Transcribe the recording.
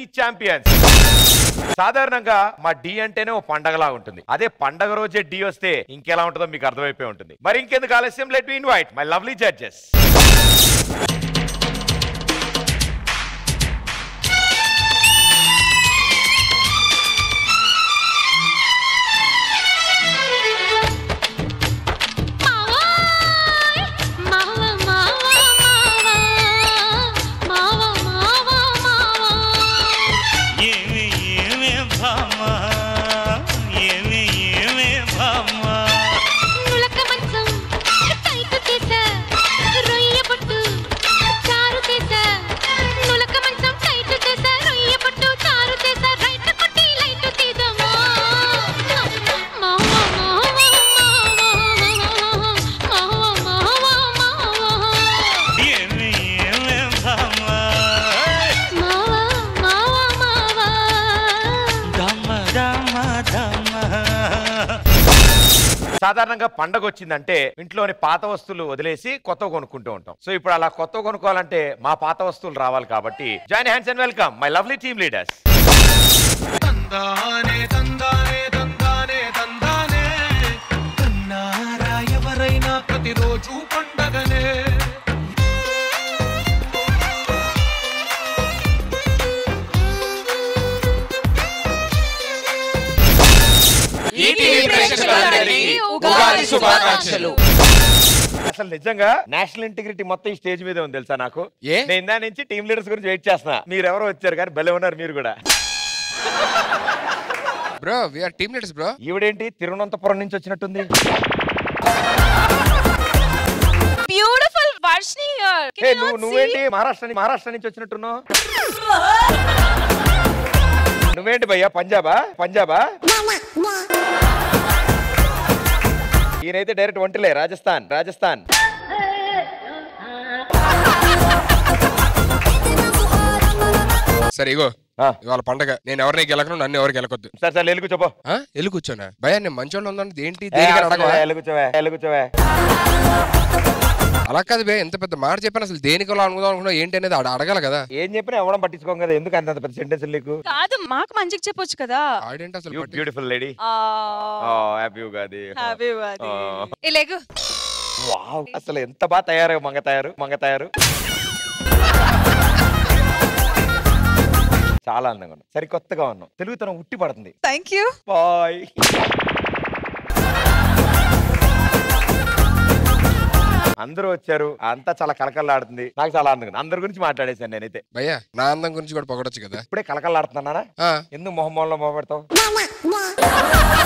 Champions సాధారణంగా మా D అంటేనే ఓ పండగలా ఉంటుంది అదే పండగ రోజే డి వస్తే ఇంకెలా ఉంటుందో మీకు అర్థమైపోయి ఉంటుంది మరి ఇంకెందుకు ఆలస్యం let me invite my lovely judges ఏమి ఏమి భామా ఏమి ఏమి భామా ఏమి ఏమి భామా దమ దమ దమ సాధారణంగా పండగ వచ్చిందంటే ఇంట్లోని పాత వస్తువులు వదిలేసి కొత్త కొనుక్కుంటూ ఉంటాం సో ఇప్పుడు అలా కొత్త కొనుక్కోవాలంటే మా పాత వస్తువులు రావాలి కాబట్టి join hands and welcome my lovely team leaders తందానే తందానే తందానే తందానే కన్నారా ఎవరైనా ప్రతిరోజు పండగనే ఈటీవీ ప్రేక్షకులందరికీ ఉగాది శుభాకాంక్షలు అసలు నిజంగా నేషనల్ ఇంటిగ్రిటీ మొత్తం ఈ స్టేజ్ మీద ఉంది తెలుసా నాకు ఏ? నేను ఇందా నుంచి టీమ్ లీడర్స్ గురించి వెయిట్ చేస్తున్నా మీరు ఎవరో వచ్చారు కానీ భలే ఉన్నారు మీరు కూడా bro we are team leaders bro ఈవిడేంటి తిరువనంతపురం నుంచి వచ్చినట్టుంది బ్యూటిఫుల్ వర్షిని హియర్ ఏ నువ్వు నువ్వేంటి మహారాష్ట్ర ని- మహారాష్ట్ర నుంచి వచ్చినట్టున్నావు నువ్వేంటి భయ్యా పంజాబా పంజాబా ఈయనైతే డైరెక్ట్ వంటలే రాజస్థాన్ రాజస్థాన్ సరే ఇగో ఆ. ఇవాళ పండగ నేను ఎవరిని గెలకను నన్ను ఎవరు గెలకొద్దు సరే సరే ఎల్లు కూర్చోపో ఆ? వెళ్ళి కూర్చోనా భయ నేను మంచోళ్ళు ఉందని ఏంటి ఏ, దేనికని అసలు అడగవా ఎల్లు కూర్చోవే ఎల్లు కూర్చోవే అలా కాదు బే ఎంత పెద్ద మాట చెప్పాను అసలు దేనికి అలా అనుకుందాం అనుకున్నా ఏంటి అనేది అడ- అడగాలి కదా ఏం చెప్పినా ఎవడం పట్టించుకోం కదా ఎందుకు అంత పెద్ద సెంటెన్స్ నీకు కాదు మాకు మంచిగా చెప్పొచ్చు కదా ఆడేంటి అసలు యూ పట్టి- beautiful lady happy Ugadi happy Ugadi ఆ. ఏ లేగు వావ్ అసలు ఎంత బాగా తయారు మంగ తయారు మంగ తయారు చాలా అందంగా ఉన్నాం సరికొత్తగా ఉన్నాం తెలుగుతనం ఉట్టి పడుతుంది థ్యాంక్ యూ బాయ్ అందరూ వచ్చారు అంతా చాలా కలకల్లాడుతుంది నాకు చాలా ఆనందంగా ఉంది. అందరి గురించి మాట్లాడేశాను నేనైతే భయ్యా నా అందం గురించి కూడా పొగడొచ్చు కదా ఇప్పుడే కలకల్లాడుతున్నానా ఆ, ఎందుకు మొహమ్మోల్లో మొహపెడతావు